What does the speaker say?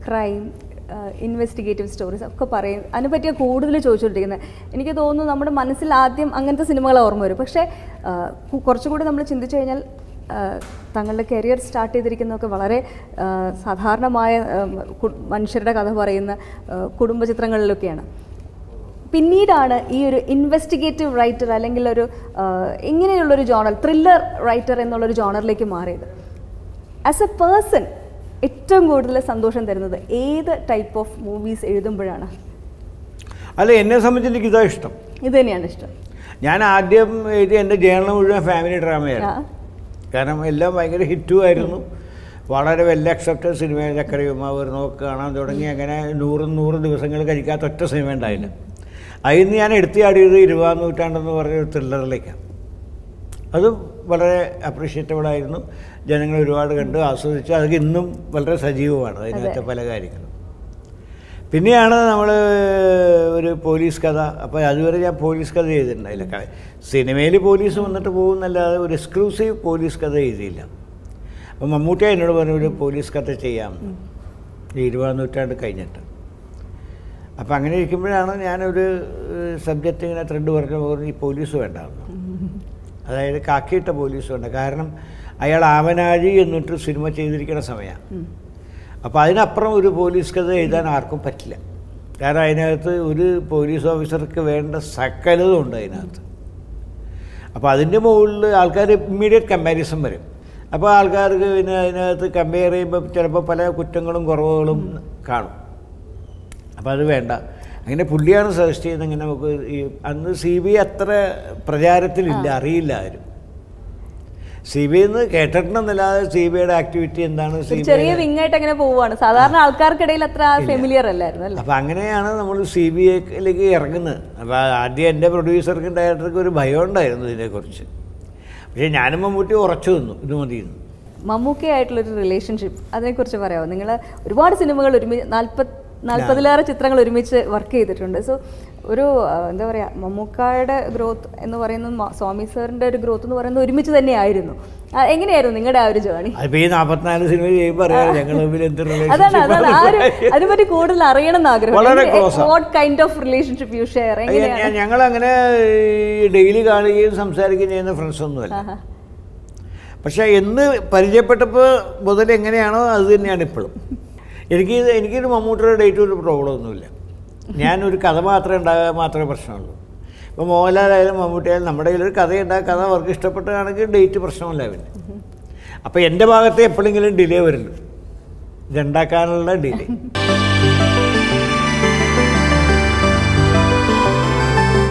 Crime investigative stories ഒക്കെ പറയും അതിനെപ്പറ്റിയാണ് കൂടുതൽ ചോദിച്ചുകൊണ്ടിരിക്കുന്നത് എനിക്ക് തോന്നുന്നു നമ്മുടെ മനസ്സിൽ ആദ്യം അങ്ങനത്തെ സിനിമകൾ ഓർമ്മ വരും പക്ഷേ ആ, കു- കുറച്ചുകൂടി നമ്മൾ ചിന്തിച്ചു കഴിഞ്ഞാൽ ആ, തങ്ങളുടെ കരിയർ സ്റ്റാർട്ട് ചെയ്തിരിക്കുന്നതൊക്കെ വളരെ ആ, സാധാരണമായ ആ, കു- മനുഷ്യരുടെ കഥ പറയുന്ന ആ, കുടുംബ ചിത്രങ്ങളിലൊക്കെയാണ് പിന്നീടാണ് ഈ ഒരു ഇൻവെസ്റ്റിഗേറ്റീവ് റൈറ്റർ അല്ലെങ്കിൽ ഒരു ആ, ഇങ്ങനെയുള്ളൊരു ജോണർ ത്രില്ലർ റൈറ്റർ എന്നുള്ളൊരു ജോണറിലേക്ക് മാറിയത് ആസ് എ പേഴ്സൺ ഏറ്റവും കൂടുതൽ സന്തോഷം തരുന്നത് ഏത് ടൈപ്പ് ഓഫ് മൂവീസ് എഴുതുമ്പോഴാണ് അല്ല എന്നെ സംബന്ധിച്ച് എനിക്ക് ഇതാ ഇഷ്ടം ഇത് തന്നെയാണ് ഇഷ്ടം ഞാൻ ആദ്യം എഴുതി എൻ്റെ ജേണൽ മുഴുവൻ ഫാമിലി ആ. ഡ്രാമയായിരുന്നു കാരണം എല്ലാം ഭയങ്കര ഹിറ്റും ആയിരുന്നു വളരെ വെൽ അക്സെപ്റ്റഡ് സിനിമ ചക്കരയുമ ഒരു നോക്ക് കാണാൻ തുടങ്ങി അങ്ങനെ നൂറും നൂറ് ദിവസങ്ങൾ കഴിക്കാത്ത ഒറ്റ സിനിമ ഉണ്ടായില്ല അതിൽ നിന്ന് ഞാൻ എടുത്തിയാടിയത് ഇരുപതാം നൂറ്റാണ്ടെന്ന് പറഞ്ഞ ഒരു ത്രില്ലറിലേക്കാണ് അത് വളരെ അപ്രീഷിയേറ്റബിൾ ആയിരുന്നു ജനങ്ങൾ ഒരുപാട് കണ്ട് ആസ്വദിച്ചു അതൊക്കെ ഇന്നും വളരെ സജീവമാണ് അതിനകത്തെ പല കാര്യങ്ങളും പിന്നെയാണ് നമ്മൾ ഒരു പോലീസ് കഥ അപ്പോൾ അതുവരെ ഞാൻ പോലീസ് കഥ ചെയ്തിട്ടുണ്ടായില്ല സിനിമയിൽ പോലീസ് വന്നിട്ട് പോകുന്നല്ലാതെ ഒരു എക്സ്ക്ലൂസീവ് പോലീസ് കഥ എഴുതിയില്ല അപ്പം മമ്മൂട്ടി എന്നോട് പറഞ്ഞു ഒരു പോലീസ് കഥ ചെയ്യാം ഈ ഇരുപതാം നൂറ്റാണ്ട് കഴിഞ്ഞിട്ട് അപ്പം അങ്ങനെ ഇരിക്കുമ്പോഴാണ് ഞാനൊരു സബ്ജക്റ്റ് ഇങ്ങനെ ത്രെഡ് പറഞ്ഞു പറഞ്ഞു ഈ പോലീസ് വേണ്ടാന്ന് അതായത് കാക്കിയിട്ട പോലീസ് വേണ്ട കാരണം അയാൾ ആവനാഴി എന്നിട്ട് സിനിമ ചെയ്തിരിക്കുന്ന സമയമാണ് അപ്പോൾ അതിനപ്പുറം ഒരു പോലീസ് കഥ എഴുതാൻ ആർക്കും പറ്റില്ല കാരണം അതിനകത്ത് ഒരു പോലീസ് ഓഫീസർക്ക് വേണ്ട സകലതും ഉണ്ട് അതിനകത്ത് അപ്പോൾ അതിൻ്റെ മുകളിൽ ആൾക്കാർ ഇമ്മീഡിയറ്റ് കമ്പാരിസൺ വരും അപ്പോൾ ആൾക്കാർക്ക് പിന്നെ അതിനകത്ത് കമ്പയർ ചെയ്യുമ്പോൾ ചിലപ്പോൾ പല കുറ്റങ്ങളും കുറവുകളും കാണും അപ്പോൾ അത് വേണ്ട അങ്ങനെ പുള്ളിയാണ് സജസ്റ്റ് ചെയ്യുന്നത് ഇങ്ങനെ നമുക്ക് ഈ അന്ന് സി ബി അത്ര പ്രചാരത്തിലില്ല അറിയില്ല ആരും സി ബി എന്ന് കേട്ടിട്ടുണ്ടെന്നല്ലാതെ സി ബിയുടെ ആക്ടിവിറ്റി എന്താണ് സി ഒരു ബി ചെറിയ വിങ്ങായിട്ട് അങ്ങനെ പോവുകയാണ് സാധാരണ ആൾക്കാർക്കിടയിൽ അത്ര ഫെമിലിയർ അല്ലായിരുന്നു അല്ലേ അപ്പം അങ്ങനെയാണ് നമ്മൾ സി ബി ഐയിലേക്ക് ഇറങ്ങുന്നത് അപ്പോൾ ആദ്യം എൻ്റെ പ്രൊഡ്യൂസർക്കും ഡയറക്ടർക്കും ഒരു ഭയം ഉണ്ടായിരുന്നു ഇതിനെക്കുറിച്ച് പക്ഷേ ഞാനും മമ്മൂട്ടി ഉറച്ചു നിന്നു ഇത് മതിയെന്ന് മമ്മൂക്കയായിട്ടുള്ളൊരു റിലേഷൻഷിപ്പ് അതിനെക്കുറിച്ച് പറയാമോ നിങ്ങൾ ഒരുപാട് സിനിമകൾ ഒരുമിച്ച് നാൽപ്പത് നാൽപ്പതിലേറെ ചിത്രങ്ങൾ ഒരുമിച്ച് വർക്ക് ചെയ്തിട്ടുണ്ട് സോ ഒരു ആ, എന്താ പറയുക മമ്മൂക്കായുടെ ഗ്രോത്ത് എന്ന് പറയുന്നത് മ- സ്വാമി സാറിൻ്റെ ഒരു ഗ്രോത്ത് എന്ന് പറയുന്നത് ഒരുമിച്ച് തന്നെയായിരുന്നു ആ, എങ്ങനെയായിരുന്നു നിങ്ങളുടെ ആ ഒരു ജേണി അതിപ്പോൾ ഈ നാൽപ്പത്തിനാല് സിനിമ ചെയ്യുമ്പോൾ അറിയാം ഞങ്ങൾ തമ്മിൽ എന്ത് അതാണ് അതാണ് ആ ഒരു റിലേഷൻഷിപ്പ് അതിനെപ്പറ്റി കൂടുതൽ അറിയണം എന്ന് വളരെ ആഗ്രഹം close ആ. What kind of relationship you share എങ്ങനെയാണ് ഞങ്ങൾ അങ്ങനെ ഡെയിലി കാണുകയും സംസാരിക്കുകയും ചെയ്യുന്ന ഫ്രണ്ട്സ് ഒന്നുമല്ല ആഹാ. പക്ഷേ എന്ന് പരിചയപ്പെട്ടപ്പോൾ മുതൽ എങ്ങനെയാണോ അത് തന്നെയാണ് ഇപ്പോഴും എനിക്ക് ഇത് എനിക്കൊരു മമ്മൂട്ടിയുടെ ഡേറ്റ് ഒരു പ്രോബ്ലം ഒന്നുമില്ല ഞാനൊരു കഥ മാത്രമേ ഉണ്ടാകാൻ മാത്രമേ പ്രശ്നമുള്ളൂ ഇപ്പോൾ മോഹൻലാലായാലും മമ്മൂട്ടിയായാലും നമ്മുടെ കയ്യിലൊരു കഥയുണ്ടാകും കഥ അവർക്ക് ഇഷ്ടപ്പെട്ടതാണെങ്കിൽ ഡേറ്റ് പ്രശ്നമില്ല പിന്നെ അപ്പോൾ എൻ്റെ ഭാഗത്ത് എപ്പോഴെങ്കിലും ഡിലേ വരുള്ളൂ ഇതുണ്ടാക്കാനുള്ള ഡിലേ